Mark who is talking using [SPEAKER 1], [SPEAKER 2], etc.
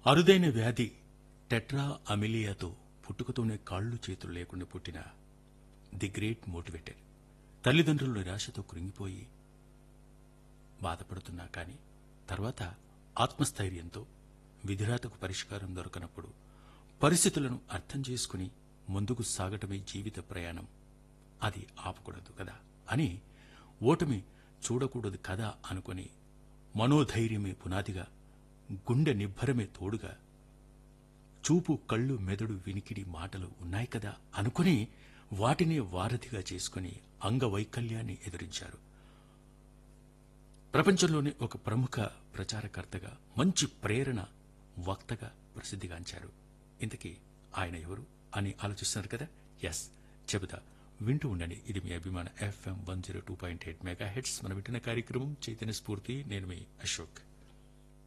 [SPEAKER 1] అరుదైన వ్యాధి టెట్రా అమిలియాతో పుట్టుకతోనే కాళ్ళు చేతులు లేకుండా పుట్టిన ది గ్రేట్ మోటివేటర్ తల్లిదండ్రుల నిరాశతో కృంగిపోయి బాధపడుతున్నా కాని తర్వాత ఆత్మస్థైర్యంతో విధిరాతకు పరిష్కారం దొరకనప్పుడు పరిస్థితులను అర్థం చేసుకుని ముందుకు సాగటమే జీవిత ప్రయాణం అది ఆపకూడదు కదా అని ఓటమి చూడకూడదు కదా అనుకుని మనోధైర్యమే పునాదిగా గుండె నిబ్బరమే తోడుగా చూపు కళ్ళు మెదడు వినికిడి మాటలు ఉన్నాయి కదా అనుకుని వాటినే వారధిగా చేసుకుని అంగవైకల్యాన్ని ఎదిరించారు ప్రపంచంలోనే ఒక ప్రముఖ ప్రచారకర్తగా మంచి ప్రేరణ వక్తగా ప్రసిద్ధిగాంచారు ఇంతకీ ఆయన ఎవరు అని ఆలోచిస్తున్నారు కదా ఎస్ చెబుతా వింటూ ఉండండి ఇది మీ అభిమాన FM one zero two point eight megahertz మనం వింటున్న కార్యక్రమం చైతన్య స్ఫూర్తి నేను మీ అశోక్